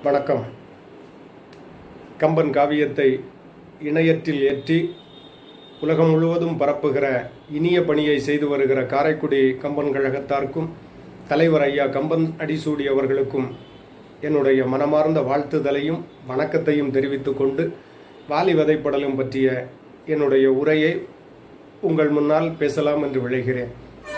வணக்கம் கம்பன் காவியத்தை இணையத்தில் ஏற்றி உலகம் முழுவதும் பரப்புகிற இனிய பணியை செய்து வருகிற காரைக்குடி கம்பன் கழகத்தார்க்கும் தலைவர் ஐயா கம்பன் அடிசூடி அவர்களுக்கும் என்னுடைய மனமார்ந்த வாழ்த்துதலையும் வணக்கத்தையும் தெரிவித்துக் கொண்டு வாலி விதைப்படலும் பற்றிய என்னுடைய உரையை உங்கள் முன்னால் பேசலாம் என்று விழைகிறேன்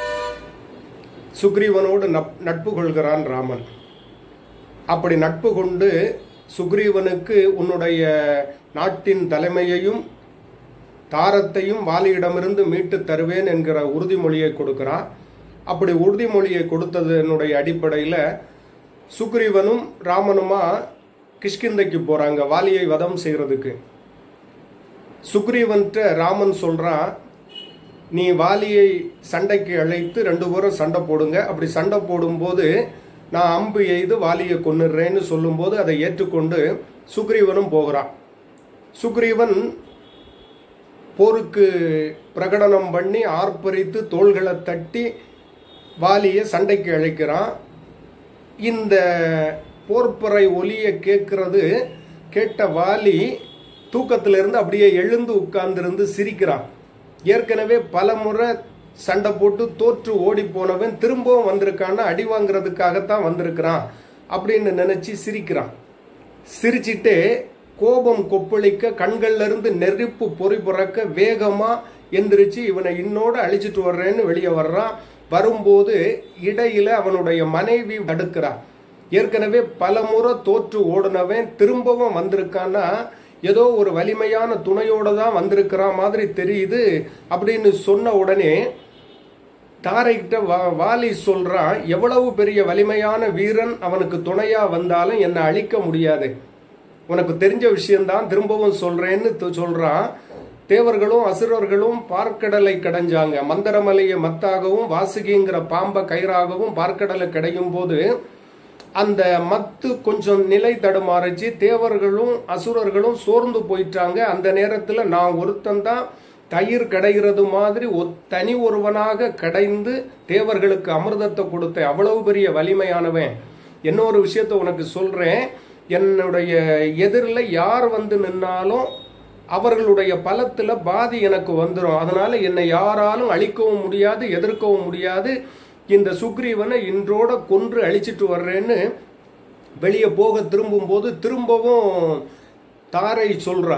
சுக்ரீவனோடு நப்- நட்பு கொள்கிறான் ராமன் அப்படி நட்பு கொண்டு சுக்ரீவனுக்கு உன்னுடைய நாட்டின் தலைமையையும் தாரத்தையும் வாலியிடமிருந்து மீட்டு தருவேன் என்கிற உறுதிமொழியை கொடுக்கிறான் அப்படி உறுதிமொழியை கொடுத்ததனுடைய அடிப்படையில் சுக்ரீவனும் ராமனுமா கிஷ்கிந்தைக்கு போறாங்க வாலியை வதம் செய்யறதுக்கு சுக்ரீவன்கிட்ட ராமன் சொல்றான் நீ வாலியை சண்டைக்கு அழைத்து ரெண்டு பேரும் சண்டை போடுங்க அப்படி சண்டை போடும்போது நான் அம்பு எய்து வாலியை கொன்னுடுறேன்னு சொல்லும்போது அதை ஏற்றுக்கொண்டு சுக்ரீவனும் போகிறான் சுக்ரீவன் போருக்கு பிரகடனம் பண்ணி ஆர்ப்பரித்து தோள்களை தட்டி வாலியை சண்டைக்கு அழைக்கிறான் இந்த போர்ப்பறை ஒலியை கேட்கறது கேட்ட வாலி தூக்கத்திலிருந்து அப்படியே எழுந்து உட்கார்ந்திருந்து சிரிக்கிறான் ஏற்கனவே பல முறை சண்டை போட்டு தோற்று ஓடி போனவன் திரும்பவும் வந்திருக்கான்னு அடி வாங்குறதுக்காகத்தான் வந்திருக்கிறான் அப்படின்னு நினைச்சு சிரிக்கிறான் சிரிச்சிட்டு கோபம் கொப்பளிக்க கண்கள்ல இருந்து நெருப்பு பொறி புறக்க வேகமா எந்திரிச்சு இவனை இன்னோட அழிச்சிட்டு வர்றேன்னு வெளியே வர்றான் வரும்போது இடையில அவனுடைய மனைவி தடுக்கிறான் ஏற்கனவே பல முறை தோற்று ஓடுனவன் திரும்பவும் வந்திருக்கான்னா ஏதோ ஒரு வலிமையான துணையோட தான் வந்திருக்கிறான் மாதிரி தெரியுது அப்படின்னு சொன்ன உடனே தாரைக்கிட்ட வா வாலி சொல்றான் எவ்வளவு பெரிய வலிமையான வீரன் அவனுக்கு துணையா வந்தாலும் என்னை அழிக்க முடியாது உனக்கு தெரிஞ்ச விஷயம்தான் திரும்பவும் சொல்றேன்னு து- சொல்றான் தேவர்களும் அசுரர்களும் பார்க்கடலை கடைஞ்சாங்க மந்தரமலையை மத்தாகவும் வாசுகிங்கிற பாம்பை கயிறாகவும் பார்க்கடலை கிடையும் போது அந்த மத்து கொஞ்சம் நிலை தடுமாறிச்சு தேவர்களும் அசுரர்களும் சோர்ந்து போயிட்டாங்க அந்த நேரத்துல நான் ஒருத்தன் தான் தயிர் கடைகிறது மாதிரி ஒத்- தனி ஒருவனாக கடைந்து தேவர்களுக்கு அமிர்தத்தை கொடுத்த அவ்வளவு பெரிய வலிமையானவன் இன்னொரு விஷயத்த உனக்கு சொல்றேன் என்னுடைய எதிரில் யார் வந்து நின்னாலும் அவர்களுடைய பலத்துல பாதி எனக்கு வந்துடும் அதனால என்னை யாராலும் அழிக்கவும் முடியாது எதிர்க்கவும் முடியாது இந்த சுக்ரீவனை இன்றோட கொன்று அழிச்சிட்டு வர்றேன்னு வெளியே போக திரும்பும்போது திரும்பவும் தாரை சொல்றா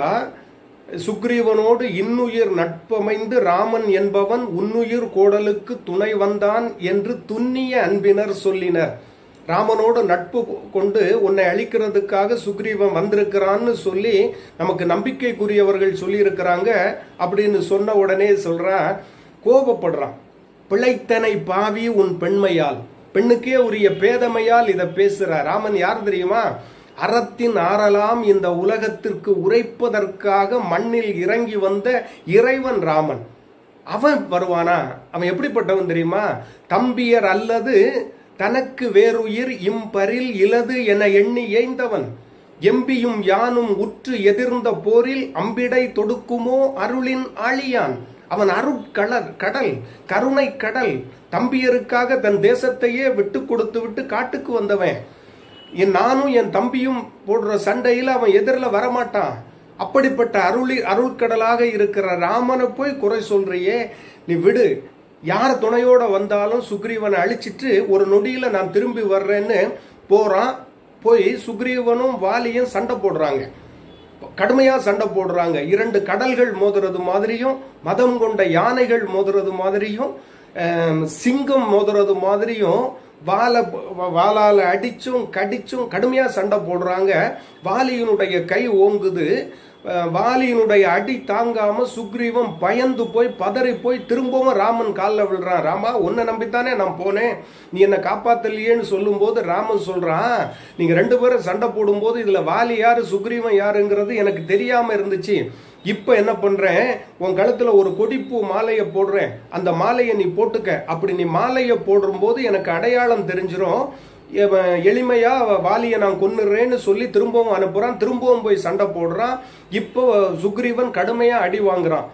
சுக்ரீவனோடு இன்னுயிர் நட்பமைந்து ராமன் என்பவன் உன்னுயிர் கோடலுக்கு துணை வந்தான் என்று துண்ணிய அன்பினர் சொல்லினர் ராமனோடு நட்பு கொண்டு உன்னை அழிக்கிறதுக்காக சுக்ரீவன் வந்திருக்கிறான்னு சொல்லி நமக்கு நம்பிக்கைக்குரியவர்கள் சொல்லியிருக்கிறாங்க அப்படின்னு சொன்ன உடனே சொல்றான் கோபப்படுறான் பிழைத்தனை பாவி உன் பெண்மையால் பெண்ணுக்கே உரிய பேதமையால் இதை பேசுற ராமன் யார் தெரியுமா அறத்தின் ஆறலாம் இந்த உலகத்திற்கு உரைப்பதற்காக மண்ணில் இறங்கி வந்த இறைவன் ராமன் அவன் வருவானா அவன் எப்படிப்பட்டவன் தெரியுமா தம்பியர் அல்லது தனக்கு வேறுயிர் இம்பரில் இலது என எண்ணி ஏய்ந்தவன் எம்பியும் யானும் உற்று எதிர்ந்த போரில் அம்பிடை தொடுக்குமோ அருளின் ஆழியான் அவன் அருட்கடல் கடல் கருணை கடல் தம்பியருக்காக தன் தேசத்தையே விட்டு கொடுத்து விட்டு காட்டுக்கு வந்தவன் என் நானும் என் தம்பியும் போடுற சண்டையில் அவன் எதிரில் வரமாட்டான் அப்படிப்பட்ட அருளி அருள்கடலாக இருக்கிற ராமனை போய் குறை சொல்றியே நீ விடு யார் துணையோட வந்தாலும் சுக்ரீவனை அழிச்சிட்டு ஒரு நொடியில நான் திரும்பி வர்றேன்னு போறான் போய் சுக்ரீவனும் வாலியும் சண்டை போடுறாங்க கடுமையா சண்டை போடுறாங்க இரண்டு கடல்கள் மோதுறது மாதிரியும் மதம் கொண்ட யானைகள் மோதுறது மாதிரியும் ஆம், சிங்கம் மோதுறது மாதிரியும் வாலை வாளால அடிச்சும் கடிச்சும் கடுமையா சண்டை போடுறாங்க வாலியினுடைய கை ஓங்குது அஹ், வாலியினுடைய அடி தாங்காம சுக்ரீவன் பயந்து போய் பதறி போய் திரும்பவும் ராமன் காலில் விழுறான் ராமா உன்னை நம்பித்தானே நான் போனேன் நீ என்னை காப்பாத்தலையேன்னு சொல்லும்போது ராமன் சொல்றான் நீங்க ரெண்டு பேரும் சண்டை போடும்போது இதுல வாலி யாரு சுக்ரீவன் யாருங்கிறது எனக்கு தெரியாம இருந்துச்சு இப்ப என்ன பண்றேன் உன் கழுத்துல ஒரு கொடிப்பூ மாலையை போடுறேன் அந்த மாலையை நீ போட்டுக்க அப்படி நீ மாலையை போடும்போது எனக்கு அடையாளம் தெரிஞ்சிரும் இவன் எளிமையா வாலியை நான் கொன்னுறேன்னு சொல்லி திரும்பவும் அனுப்புறான் திரும்பவும் போய் சண்டை போடுறான் இப்போ சுக்ரீவன் கடுமையா அடி வாங்குறான்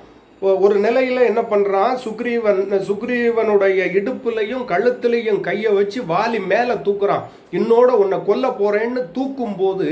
ஒ- ஒரு நிலையில என்ன பண்றான் சுக்ரீவன் சுக்ரீவனுடைய இடுப்புலையும் கழுத்துலையும் கையை வச்சு வாலி மேல தூக்குறான் இன்னோட உன்னை கொல்ல போறேன்னு தூக்கும் போது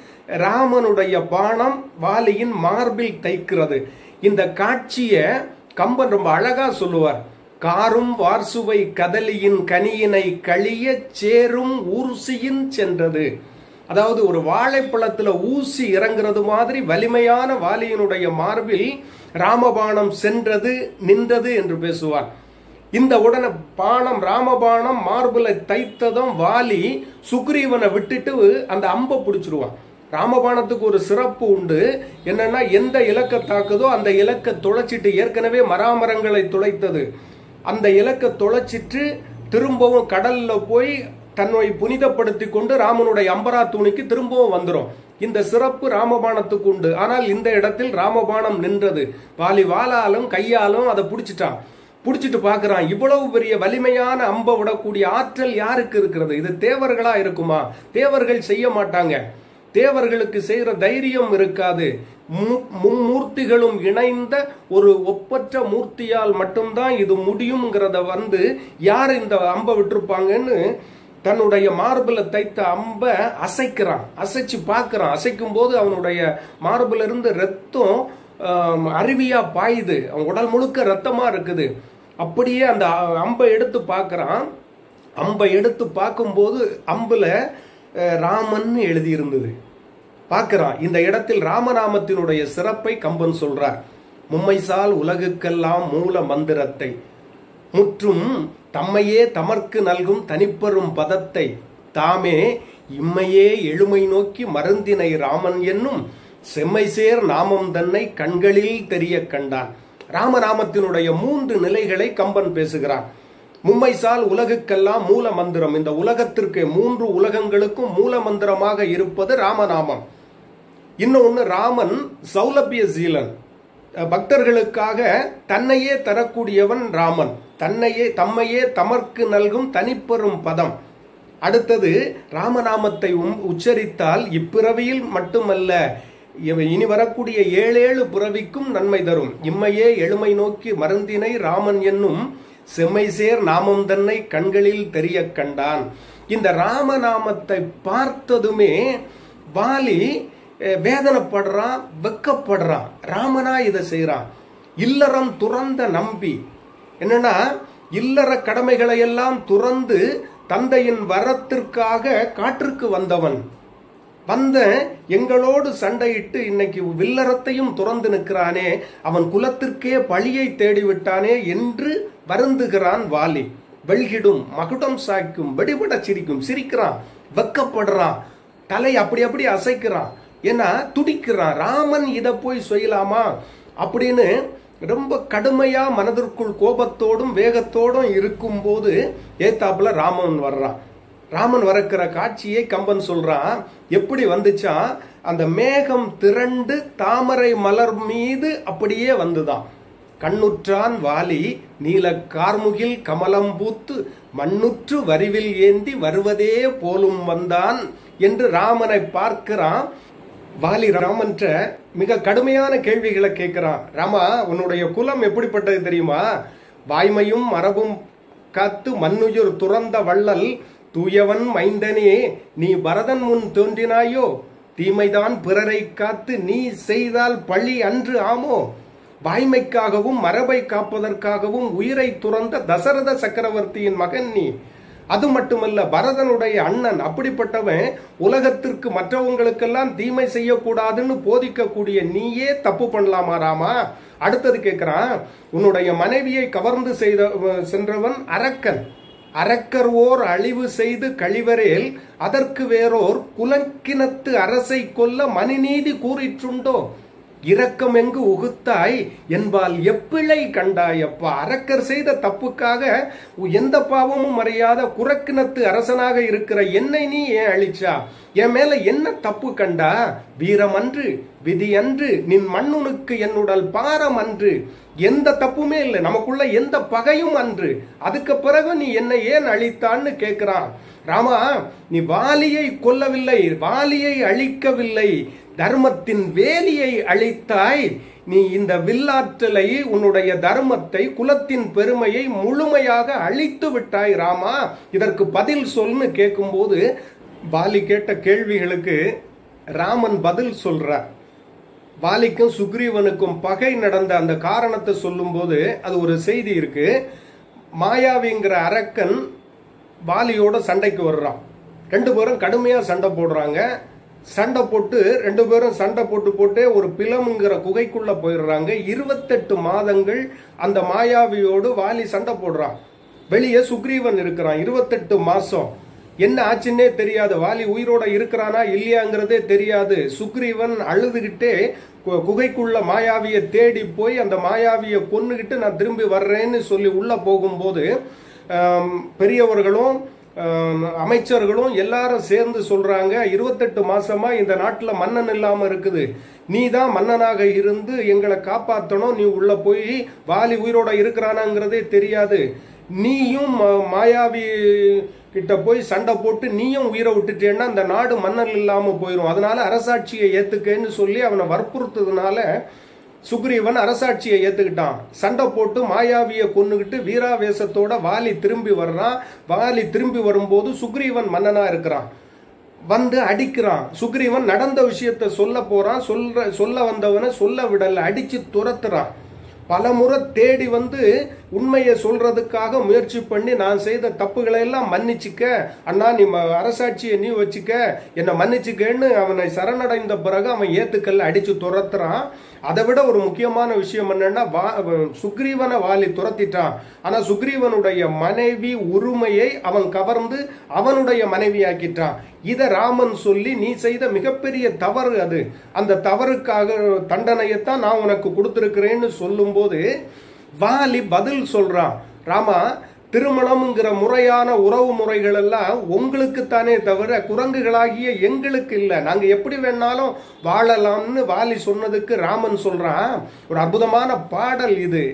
ராமனுடைய பாணம் வாலியின் மார்பில் தைக்கிறது இந்த காட்சியை கம்பன் ரொம்ப அழகா சொல்லுவார் காரும் வார்சுவை கதலியின் கனியினை கழிய சேரும் ஊர்சியின் சென்றது அதாவது ஒரு வாழைப்பழத்துல ஊசி இறங்குறது மாதிரி வலிமையான வாலியினுடைய மார்பில் ராமபாணம் சென்றது நின்றது என்று பேசுவார் இந்த உடனே பாணம் ராமபாணம் மார்புல தைத்ததும் வாலி சுக்ரீவனை விட்டுட்டு அந்த அம்பை பிடிச்சிருவான் ராமபாணத்துக்கு ஒரு சிறப்பு உண்டு என்னன்னா எந்த இலக்கை தாக்குதோ அந்த இலக்கை துளைச்சிட்டு ஏற்கனவே மராமரங்களை துளைத்தது அந்த இலக்கை துளைச்சிட்டு திரும்பவும் கடல்ல போய் தன்னை புனிதப்படுத்தி கொண்டு ராமனுடைய அம்பரா தூணிக்கு திரும்பவும் வந்துரும் இந்த சிறப்பு ராமபாணத்துக்கு உண்டு ஆனால் இந்த இடத்தில் ராமபாணம் நின்றது வாலி வாளாலும் கையாலும் அதை பிடிச்சிட்டான் பிடிச்சிட்டு பார்க்கறான் இவ்வளவு பெரிய வலிமையான அம்பை விடக்கூடிய ஆற்றல் யாருக்கு இருக்கிறது இது தேவர்களா இருக்குமா தேவர்கள் செய்ய மாட்டாங்க தேவர்களுக்கு செய்யற தைரியம் இருக்காது மு- மும்மூர்த்திகளும் இணைந்த ஒரு ஒப்பற்ற மூர்த்தியால் மட்டும்தான் இது முடியுங்கிறத வந்து யார் இந்த அம்பை விட்டிருப்பாங்கன்னு தன்னுடைய மார்பில் தைத்த அம்பை அசைக்கிறான் அசைச்சு பார்க்கறான் அசைக்கும் போது அவனுடைய மார்பில் இருந்து ரத்தம் ஆம், அருவியா பாயுது அவன் உடல் முழுக்க ரத்தமா இருக்குது அப்படியே அந்த அ- அம்பை எடுத்து பார்க்கறான் அம்பை எடுத்து பார்க்கும்போது அம்புல அஹ், ராமன் எழுதியிருந்தது பார்க்கறான் இந்த இடத்தில் ராமநாமத்தினுடைய சிறப்பை கம்பன் சொல்றார் மும்மைசால் உலகுக்கெல்லாம் மூல மந்திரத்தை முற்றும் தம்மையே தமர்க்கு நல்கும் தனிப்பெரும் பதத்தை தாமே இம்மையே எழுமை நோக்கி மருந்தினை ராமன் என்னும் செம்மைசேர் நாமம் தன்னை கண்களில் தெரிய கண்டான் ராமநாமத்தினுடைய மூன்று நிலைகளை கம்பன் பேசுகிறான் மும்மைசால் உலகுக்கெல்லாம் மூல மந்திரம் இந்த உலகத்திற்கு மூன்று உலகங்களுக்கும் மூல மந்திரமாக இருப்பது ராமநாமம் இன்னொன்னு ராமன் சௌலபிய சீலன் அஹ் பக்தர்களுக்காக தன்னையே தரக்கூடியவன் ராமன் தன்னையே தம்மையே தமர்க்கு நல்கும் தனிப்பெரும் பதம் அடுத்தது ராமநாமத்தை உம் உச்சரித்தால் இப்பிறவியில் மட்டுமல்ல இவ- இனி வரக்கூடிய ஏழேழு பிறவிக்கும் நன்மை தரும் இம்மையே எழுமை நோக்கி மருந்தினை ராமன் என்னும் செம்மைசேர் நாமம் தன்னை கண்களில் தெரிய கண்டான் இந்த ராமநாமத்தை பார்த்ததுமே வாலி அஹ், வேதனைப்படுறான் வெக்கப்படுறான் ராமனா இதை செய்றான் இல்லறம் துறந்த நம்பி என்னன்னா இல்லற கடமைகளை எல்லாம் துறந்து தந்தையின் வரத்திற்காக காற்றுக்கு வந்தவன் வந்த எங்களோடு சண்டையிட்டு இன்னைக்கு வில்லறத்தையும் துறந்து நிற்கிறானே அவன் குலத்திற்கே பழியை தேடிவிட்டானே என்று வருந்துகிறான் வாலி வெள்கிடும் மகுடம் சாய்க்கும் வெடிபட சிரிக்கும் சிரிக்கிறான் வெக்கப்படுறான் தலை அப்படி அப்படி அசைக்கிறான் ஏன்னா துடிக்கிறான் ராமன் இதை போய் செய்யலாமா அப்படின்னு ரொம்ப கடுமையா மனதிற்குள் கோபத்தோடும் வேகத்தோடும் இருக்கும்போது ஏத்தாப்புல ராமன் வர்றான் ராமன் வரக்கிற காட்சியை கம்பன் சொல்றான் எப்படி வந்துச்சா அந்த மேகம் திரண்டு தாமரை மலர் மீது அப்படியே வந்துதான் கண்ணுற்றான் வாலி நீல கார்முகில் கமலம் பூத்து மண்ணுற்று வரிவில் ஏந்தி வருவதே போலும் வந்தான் என்று ராமனை பார்க்கிறான் வாலி ராமன்ற மிக கடுமையான கேள்விகளை கேட்கிறான் ராமா உன்னுடைய குலம் எப்படிப்பட்டது தெரியுமா வாய்மையும் மரபும் காத்து மண்ணுயிர் துறந்த வள்ளல் தூயவன் மைந்தனே நீ பரதன் முன் தோன்றினாயோ தீமைதான் பிறரை காத்து நீ செய்தால் பழி அன்று ஆமோ வாய்மைக்காகவும் மரபை காப்பதற்காகவும் உயிரை துறந்த தசரத சக்கரவர்த்தியின் மகன் நீ அது மட்டுமல்ல பரதனுடைய அண்ணன் அப்படிப்பட்டவன் உலகத்திற்கு மற்றவங்களுக்கெல்லாம் தீமை செய்யக்கூடாதுன்னு போதிக்கக்கூடிய நீயே தப்பு பண்ணலாமா ராமா அடுத்தது கேட்கிறான் உன்னுடைய மனைவியை கவர்ந்து செய்த சென்றவன் அரக்கன் அரக்கர் ஓர் அழிவு செய்து கழிவரேல் அதற்கு வேறோர் குலக்கினத்து அரசை கொல்ல மணிநீதி கூறிற்றுண்டோ இரக்கம் எங்கு உகுத்தாய் என்பால் எப்பிழை கண்டாயப்பா அரக்கர் செய்த தப்புக்காக எந்த பாவமும் அறியாத குரக்கினத்து அரசனாக இருக்கிற என்னை நீ ஏன் அழிச்சா என் மேல என்ன தப்பு கண்டா வீரம் அன்று விதி அன்று நின் மண்ணுனுக்கு என்னுடல் பாரம் அன்று எந்த தப்புமே இல்லை நமக்குள்ள எந்த பகையும் அன்று அதுக்கு பிறகு நீ என்னை ஏன் அழித்தான்னு கேட்கிறான் ராமா நீ வாலியை கொல்லவில்லை வாலியை அழிக்கவில்லை தர்மத்தின் வேலியை அழித்தாய் நீ இந்த வில்லாற்றலை உன்னுடைய தர்மத்தை குலத்தின் பெருமையை முழுமையாக அழித்து விட்டாய் ராமா இதற்கு பதில் சொல்னு கேட்கும்போது பாலி கேட்ட கேள்விகளுக்கு ராமன் பதில் சொல்றார் வாலிக்கும் சுக்ரீவனுக்கும் பகை நடந்த அந்த காரணத்தை சொல்லும்போது அது ஒரு செய்தி இருக்கு மாயாவிங்கிற அரக்கன் வாலியோட சண்டைக்கு வர்றான் ரெண்டு பேரும் கடுமையா சண்டை போடுறாங்க சண்டை போட்டு ரெண்டு பேரும் சண்டை போட்டு போட்டு ஒரு பிலம்ங்கிற குகைக்குள்ள போயிடுறாங்க இருபத்தெட்டு மாதங்கள் அந்த மாயாவியோடு வாலி சண்டை போடுறான் வெளியே சுக்ரீவன் இருக்கிறான் இருபத்தெட்டு மாசம் என்ன ஆச்சுன்னே தெரியாது வாலி உயிரோட இருக்கிறானா இல்லையாங்கிறதே தெரியாது சுக்ரீவன் அழுதுகிட்டே கு- குகைக்குள்ள மாயாவியை தேடி போய் அந்த மாயாவியை கொன்னுகிட்டு நான் திரும்பி வர்றேன்னு சொல்லி உள்ள போகும்போது ஆம், பெரியவர்களும் ஆம், அமைச்சர்களும் எல்லாரும் சேர்ந்து சொல்றாங்க இருபத்தெட்டு மாசமா இந்த நாட்டுல மன்னன் இல்லாம இருக்குது நீ தான் மன்னனாக இருந்து எங்களை காப்பாத்தணும் நீ உள்ள போய் வாலி உயிரோட இருக்கிறானாங்கிறதே தெரியாது நீயும் ம- மாயாவி கிட்ட போய் சண்டை போட்டு நீயும் உயிரை விட்டுட்டேன்னா அந்த நாடு மன்னன் இல்லாம போயிடும் அதனால அரசாட்சியை ஏத்துக்கன்னு சொல்லி அவனை வற்புறுத்ததுனால சுக்ரீவன் அரசாட்சியை ஏத்துக்கிட்டான் சண்டை போட்டு மாயாவியை கொன்னுகிட்டு வீராவேசத்தோட வாலி திரும்பி வர்றான் வாலி திரும்பி வரும்போது சுக்ரீவன் மன்னனா இருக்கிறான் வந்து அடிக்கிறான் சுக்ரீவன் நடந்த விஷயத்த சொல்ல போறான் சொல்ற சொல்ல வந்தவனை சொல்ல விடல அடிச்சு துரத்துறான் பலமுறை தேடி வந்து உண்மையை சொல்றதுக்காக முயற்சி பண்ணி நான் செய்த தப்புகளை எல்லாம் மன்னிச்சுக்க அண்ணா நீ ம- அரசாட்சியை நீ வச்சுக்க என்னை மன்னிச்சுக்கன்னு அவனை சரணடைந்த பிறகு அவன் ஏத்துக்கல்ல அடிச்சு துரத்துறான் அதை விட ஒரு முக்கியமான விஷயம் என்னன்னா வா- அவன் சுக்ரீவனை வாலி துரத்திட்டான் ஆனா சுக்ரீவனுடைய மனைவி உரிமையை அவன் கவர்ந்து அவனுடைய மனைவியாக்கிட்டான் இத ராமன் சொல்லி நீ செய்த மிகப்பெரிய தவறு அது அந்த தவறுக்காக தண்டனையைத்தான் நான் உனக்கு கொடுத்திருக்கிறேன்னு சொல்லும்போது வாலி பதில் சொல்றான் ராமா திருமணம்ங்கிற முறையான உறவு முறைகள் எல்லாம் உங்களுக்குத்தானே தவிர குரங்குகளாகிய எங்களுக்கு இல்லை நாங்க எப்படி வேணாலும் வாழலாம்னு வாலி சொன்னதுக்கு ராமன் சொல்றான் ஒரு அற்புதமான பாடல் இது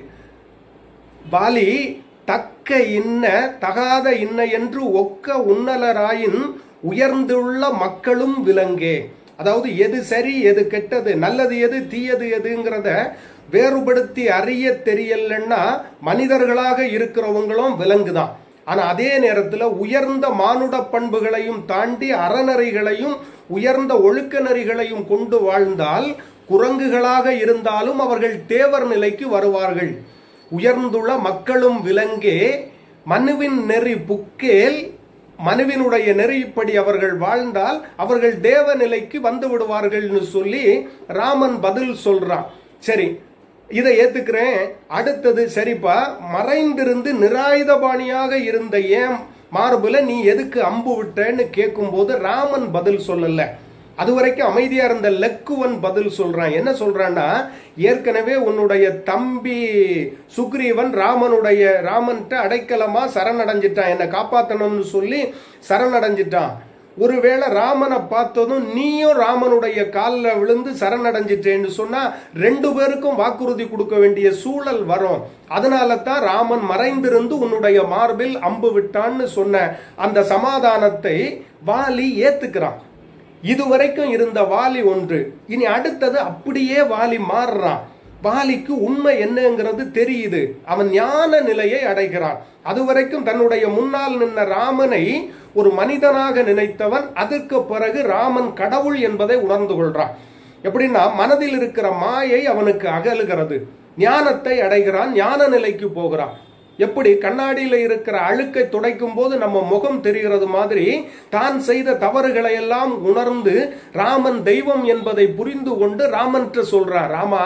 வாலி தக்க இன்ன தகாத இன்ன என்று ஒக்க உன்னலராயின் உயர்ந்துள்ள மக்களும் விலங்கே அதாவது எது சரி எது கெட்டது நல்லது எது தீயது எதுங்கிறத வேறுபடுத்தி அறிய தெரியலன்னா மனிதர்களாக இருக்கிறவங்களும் விலங்குதான் ஆனா அதே நேரத்துல உயர்ந்த மானுட பண்புகளையும் தாண்டி அறநெறிகளையும் உயர்ந்த ஒழுக்க நெறிகளையும் கொண்டு வாழ்ந்தால் குரங்குகளாக இருந்தாலும் அவர்கள் தேவர் நிலைக்கு வருவார்கள் உயர்ந்துள்ள மக்களும் விலங்கே மனுவின் நெறி புக்கேல் மனுவினுடைய நெறிப்படி அவர்கள் வாழ்ந்தால் அவர்கள் தேவ நிலைக்கு வந்து விடுவார்கள்னு சொல்லி ராமன் பதில் சொல்றான் சரி இதை ஏத்துக்கிறேன் அடுத்தது சரிப்பா மறைந்திருந்து நிராயுதபாணியாக இருந்த ஏன் மார்புல நீ எதுக்கு அம்பு விட்டேன்னு கேட்கும்போது ராமன் பதில் சொல்லல அது வரைக்கும் அமைதியா இருந்த லக்குவன் பதில் சொல்றான் என்ன சொல்றான்னா ஏற்கனவே உன்னுடைய தம்பி சுக்ரீவன் ராமனுடைய ராமன்ட்ட அடைக்கலமா சரணடைஞ்சிட்டான் என்னை காப்பாத்தணும்னு சொல்லி சரணடைஞ்சிட்டான் ஒருவேளை ராமனை பார்த்ததும் நீயும் ராமனுடைய காலில் விழுந்து சரணடைஞ்சிட்டேன்னு சொன்னா ரெண்டு பேருக்கும் வாக்குறுதி கொடுக்க வேண்டிய சூழல் வரும் அதனால தான் ராமன் மறைந்திருந்து உன்னுடைய மார்பில் அம்பு விட்டான்னு சொன்ன அந்த சமாதானத்தை வாலி ஏத்துக்கிறான் இதுவரைக்கும் இருந்த வாலி ஒன்று இனி அடுத்தது அப்படியே வாலி மாறுறான் வாலிக்கு உண்மை என்னங்கிறது தெரியுது அவன் ஞான நிலையை அடைகிறான் அதுவரைக்கும் தன்னுடைய முன்னால் நின்ன ராமனை ஒரு மனிதனாக நினைத்தவன் அதற்கு பிறகு ராமன் கடவுள் என்பதை உணர்ந்து கொள்றான் எப்படின்னா மனதில் இருக்கிற மாயை அவனுக்கு அகலுகிறது ஞானத்தை அடைகிறான் ஞான நிலைக்கு போகிறான் எப்படி கண்ணாடியில இருக்கிற அழுக்கை துடைக்கும் போது நம்ம முகம் தெரிகிறது மாதிரி தான் செய்த தவறுகளை எல்லாம் உணர்ந்து ராமன் தெய்வம் என்பதை புரிந்து கொண்டு ராமன்ட்டு சொல்றான் ராமா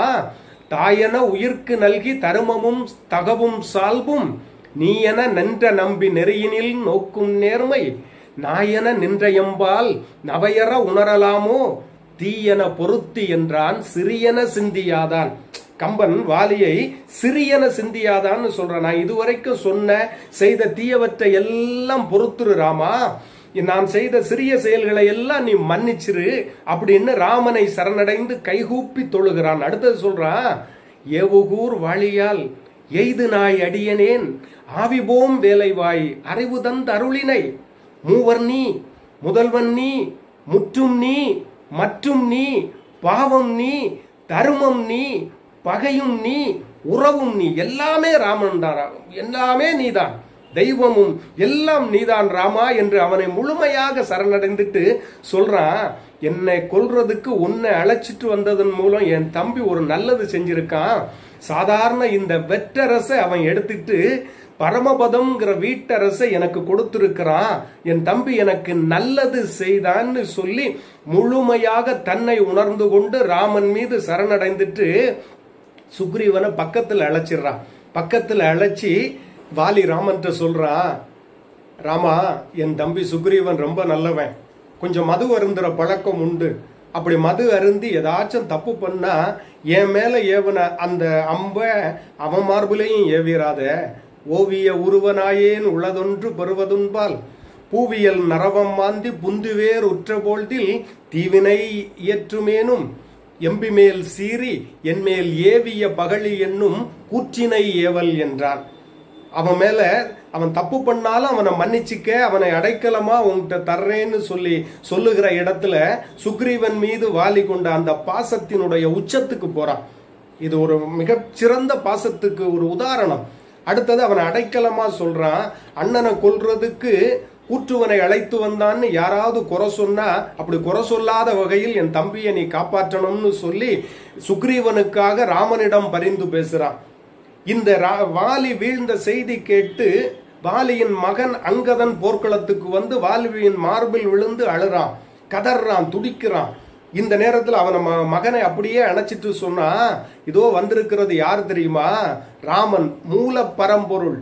தாயென உயிர்க்கு நல்கி தருமமும் தகவும் சால்பும் நீயென நின்ற நம்பி நெறியினில் நோக்கும் நேர்மை நாயென நின்ற எம்பால் நவையற உணரலாமோ தீயென பொருத்தி என்றான் சிறியன சிந்தியாதான் கம்பன் வாலியை சிறியன சிந்தியாதான்னு சொல்றான் நான் இதுவரைக்கும் சொன்ன செய்த தீயவற்றை எல்லாம் பொறுத்துரு ராமா நான் செய்த சிறிய செயல்களை எல்லாம் நீ மன்னிச்சிரு அப்படின்னு ராமனை சரணடைந்து கைகூப்பி தொழுகிறான் அடுத்தது சொல்றான் ஏவுகூர் வாழியால் எய்து நாய் அடியனேன் ஆவிபோம் வேலைவாய் அறிவு தந்த அருளினை மூவர் நீ முதல்வன் நீ முற்றும் நீ மற்றும் நீ பாவம் நீ தருமம் நீ பகையும் நீ உறவும் நீ எல்லாமே ராமன் தான் எல்லாமே நீதான் தெய்வமும் எல்லாம் நீதான் ராமா என்று அவனை முழுமையாக சரணடைந்துட்டு சொல்றான் என்னை கொல்றதுக்கு உன்னை அழைச்சிட்டு வந்ததன் மூலம் என் தம்பி ஒரு நல்லது செஞ்சிருக்கான் சாதாரண இந்த வெற்றரசை அவன் எடுத்துட்டு பரமபதம்ங்கிற வீட்டரசை எனக்கு கொடுத்திருக்கிறான் என் தம்பி எனக்கு நல்லது செய்தான்னு சொல்லி முழுமையாக தன்னை உணர்ந்து கொண்டு ராமன் மீது சரணடைந்துட்டு சுக்ரீவனை பக்கத்தில் அழைச்சிடுறான் பக்கத்தில் அழைச்சி வாலி ராமன்ட்ட சொல்றான் ராமா என் தம்பி சுக்ரீவன் ரொம்ப நல்லவன் கொஞ்சம் மது அருந்துற பழக்கம் உண்டு அப்படி மது அருந்தி ஏதாச்சும் தப்பு பண்ணா என் மேல ஏவன அந்த அம்ப அவன் மார்பிலையும் ஏவிராத ஓவிய உருவனாயேன் உள்ளதொன்று பெறுவதுன்பால் பூவியல் நரவம் மாந்தி புந்துவேர் உற்ற போழ்தில் தீவினை இயற்றுமேனும் எம்பிமேல் சீறி என்மேல் ஏவிய பகழி என்னும் கூற்றினை ஏவல் என்றான் அவன் மேல அவன் தப்பு பண்ணாலும் அவனை மன்னிச்சிக்க அவனை அடைக்கலமா உன்கிட்ட தர்றேன்னு சொல்லி சொல்லுகிற இடத்துல சுக்ரீவன் மீது வாலி கொண்ட அந்த பாசத்தினுடைய உச்சத்துக்கு போறான் இது ஒரு மிகச் சிறந்த பாசத்துக்கு ஒரு உதாரணம் அடுத்தது அவனை அடைக்கலமா சொல்றான் அண்ணனை கொல்றதுக்கு கூற்றுவனை அழைத்து வந்தான்னு யாராவது குறை சொன்னா அப்படி குறை சொல்லாத வகையில் என் தம்பியை நீ காப்பாற்றணும்னு சொல்லி சுக்ரீவனுக்காக ராமனிடம் பரிந்து பேசுறான் இந்த ரா- வாலி வீழ்ந்த செய்தி கேட்டு வாலியின் மகன் அங்கதன் போர்க்களத்துக்கு வந்து வாலியின் மார்பில் விழுந்து அழுறான் கதறான் துடிக்கிறான் இந்த நேரத்தில் அவன ம- மகனை அப்படியே அணைச்சிட்டு சொன்னா இதோ வந்திருக்கிறது யார் தெரியுமா ராமன் மூல பரம்பொருள்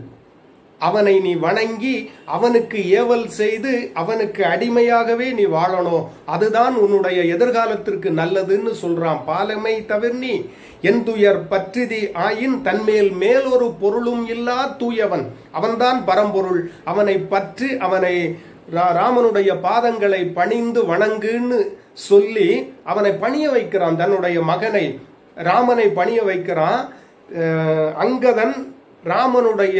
அவனை நீ வணங்கி அவனுக்கு ஏவல் செய்து அவனுக்கு அடிமையாகவே நீ வாழணும் அதுதான் உன்னுடைய எதிர்காலத்திற்கு நல்லதுன்னு சொல்றான் பாலமை தவிர்னி என் துயர் பற்றிதி ஆயின் தன்மேல் மேலொரு பொருளும் இல்லா தூயவன் அவன்தான் பரம்பொருள் அவனை பற்றி அவனை ரா- ராமனுடைய பாதங்களை பணிந்து வணங்குன்னு சொல்லி அவனை பணிய வைக்கிறான் தன்னுடைய மகனை ராமனை பணிய வைக்கிறான் அஹ் அங்கதன் ராமனுடைய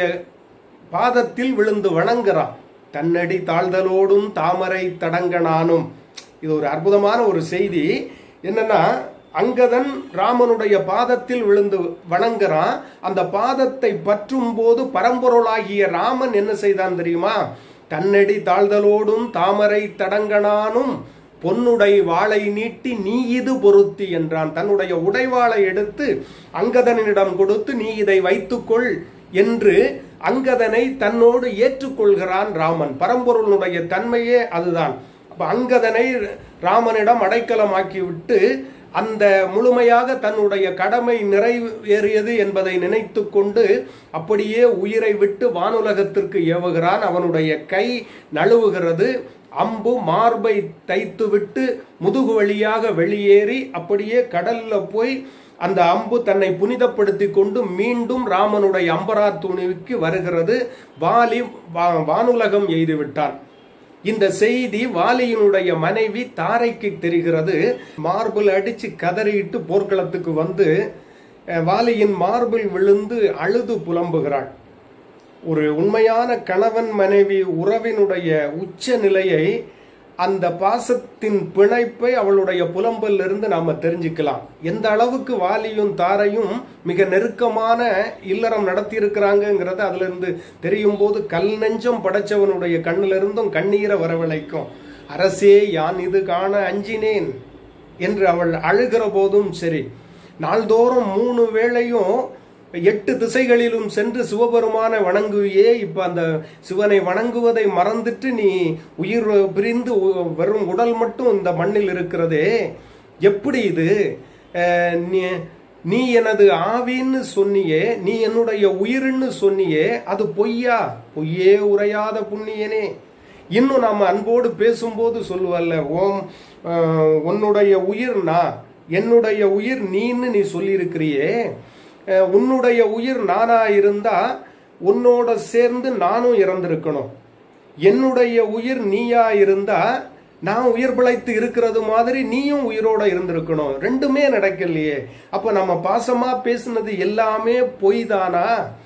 பாதத்தில் விழுந்து வணங்குறான் தன்னடி தாழ்தலோடும் தாமரை தடங்கனானும் இது ஒரு அற்புதமான ஒரு செய்தி என்னன்னா அங்கதன் ராமனுடைய பாதத்தில் விழுந்து வணங்குறான் அந்த பாதத்தை பற்றும் போது பரம்பொருளாகிய ராமன் என்ன செய்தான் தெரியுமா தன்னடி தாழ்தலோடும் தாமரை தடங்கனானும் பொன்னுடை வாளை நீட்டி நீ இது பொருத்தி என்றான் தன்னுடைய உடைவாளை எடுத்து அங்கதனிடம் கொடுத்து நீ இதை வைத்துக்கொள் என்று அங்கதனை தன்னோடு ஏற்றுக்கொள்கிறான் ராமன் பரம்பொருளுடைய தன்மையே அதுதான் அப்ப அங்கதனை ராமனிடம் அடைக்கலமாக்கி விட்டு அந்த முழுமையாக தன்னுடைய கடமை நிறைவேறியது என்பதை நினைத்து கொண்டு அப்படியே உயிரை விட்டு வானுலகத்திற்கு ஏவுகிறான் அவனுடைய கை நழுவுகிறது அம்பு மார்பை தைத்துவிட்டு முதுகு வழியாக வெளியேறி அப்படியே கடல்ல போய் அந்த அம்பு தன்னை புனிதப்படுத்தி கொண்டு மீண்டும் ராமனுடைய அம்பரா துணிவுக்கு வருகிறது வாலி வா- வானுலகம் எய்து விட்டான் இந்த செய்தி வாலியினுடைய மனைவி தாரைக்கு தெரிகிறது மார்பிள் அடிச்சு கதறிட்டு போர்க்களத்துக்கு வந்து அஹ், வாலியின் மார்பில் விழுந்து அழுது புலம்புகிறாள் ஒரு உண்மையான கணவன் மனைவி உறவினுடைய உச்ச நிலையை அந்த பாசத்தின் பிணைப்பை அவளுடைய புலம்பல்ல இருந்து நாம தெரிஞ்சுக்கலாம் எந்த அளவுக்கு வாலியும் தாரையும் மிக நெருக்கமான இல்லறம் நடத்தி இருக்கிறாங்கிறத அதுல இருந்து தெரியும் போது கல் நெஞ்சம் படைச்சவனுடைய கண்ணில இருந்தும் கண்ணீரை வரவழைக்கும் அரசே யான் இது காண அஞ்சினேன் என்று அவள் அழுகிற போதும் சரி நாள்தோறும் மூணு வேளையும் எட்டு திசைகளிலும் சென்று சிவபெருமானை வணங்குவியே இப்ப அந்த சிவனை வணங்குவதை மறந்துட்டு நீ உயிர் பிரிந்து உ- வெறும் உடல் மட்டும் இந்த மண்ணில் இருக்கிறதே எப்படி இது அஹ், நீ- நீ எனது ஆவின்னு சொன்னியே நீ என்னுடைய உயிர்ன்னு சொன்னியே அது பொய்யா பொய்யே உரையாத புண்ணியனே இன்னும் நாம அன்போடு பேசும்போது சொல்லுவல்ல ஓம் அஹ், உன்னுடைய உயிர் நான் என்னுடைய உயிர் நீன்னு நீ சொல்லியிருக்கிறியே அஹ், உன்னுடைய உயிர் நானா இருந்தா உன்னோட சேர்ந்து நானும் இறந்திருக்கணும் என்னுடைய உயிர் நீயா இருந்தா நான் உயிர் பிழைத்து இருக்கிறது மாதிரி நீயும் உயிரோட இருந்திருக்கணும் ரெண்டுமே நடக்கலையே அப்ப நம்ம பாசமா பேசுனது எல்லாமே பொய் தானா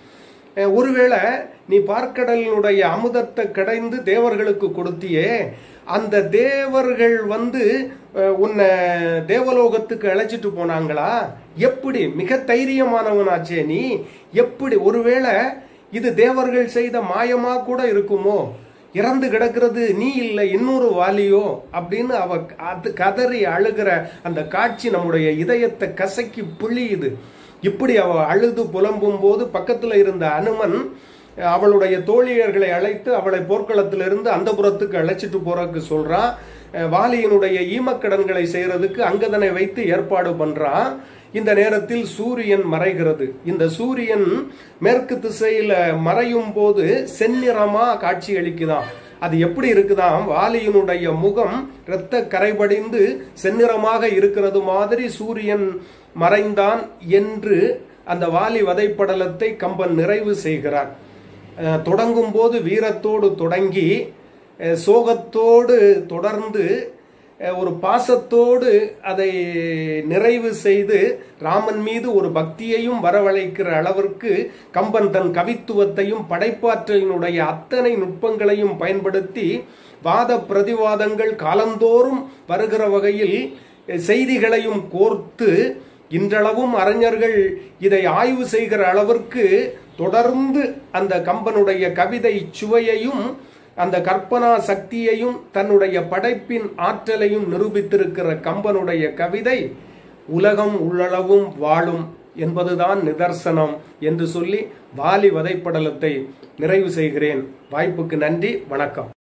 அஹ் ஒருவேளை நீ பார்க்கடலினுடைய அமுதத்தை கடைந்து தேவர்களுக்கு கொடுத்தியே அந்த தேவர்கள் வந்து அஹ், உன்னை தேவலோகத்துக்கு அழைச்சிட்டு போனாங்களா எப்படி மிக தைரியமானவனாச்சே நீ எப்படி ஒருவேளை இது தேவர்கள் செய்த மாயமா கூட இருக்குமோ இறந்து கிடக்கிறது நீ இல்லை இன்னொரு வாலியோ அப்படின்னு அவ அது கதறி அழுகிற அந்த காட்சி நம்முடைய இதயத்தை கசக்கி புழியுது இப்படி அவ அழுது புலம்பும் போது பக்கத்துல இருந்த அனுமன் அவளுடைய தோழியர்களை அழைத்து அவளை போர்க்களத்திலிருந்து அந்த புறத்துக்கு அழைச்சிட்டு போறதுக்கு சொல்றான் அஹ் வாலியினுடைய ஈமக்கடன்களை செய்யறதுக்கு அங்கதனை வைத்து ஏற்பாடு பண்றான் இந்த நேரத்தில் சூரியன் மறைகிறது இந்த சூரியன் மேற்கு திசையில மறையும் போது செந்நிறமா காட்சி அளிக்குதாம் அது எப்படி இருக்குதாம் வாலியினுடைய முகம் இரத்த கரைபடிந்து செந்நிறமாக இருக்கிறது மாதிரி சூரியன் மறைந்தான் என்று அந்த வாலி வதைப்படலத்தை கம்பன் நிறைவு செய்கிறார் அஹ் தொடங்கும் போது வீரத்தோடு தொடங்கி அஹ் சோகத்தோடு தொடர்ந்து அஹ் ஒரு பாசத்தோடு அதை நிறைவு செய்து ராமன் மீது ஒரு பக்தியையும் வரவழைக்கிற அளவிற்கு கம்பன் தன் கவித்துவத்தையும் படைப்பாற்றலினுடைய அத்தனை நுட்பங்களையும் பயன்படுத்தி வாத பிரதிவாதங்கள் காலந்தோறும் வருகிற வகையில் அஹ் செய்திகளையும் கோர்த்து இன்றளவும் அறிஞர்கள் இதை ஆய்வு செய்கிற அளவிற்கு தொடர்ந்து அந்த கம்பனுடைய கவிதை சுவையையும் அந்த கற்பனா சக்தியையும் தன்னுடைய படைப்பின் ஆற்றலையும் நிரூபித்திருக்கிற கம்பனுடைய கவிதை உலகம் உள்ளளவும் வாழும் என்பதுதான் நிதர்சனம் என்று சொல்லி வாலி வதைப்படலத்தை நிறைவு செய்கிறேன் வாய்ப்புக்கு நன்றி வணக்கம்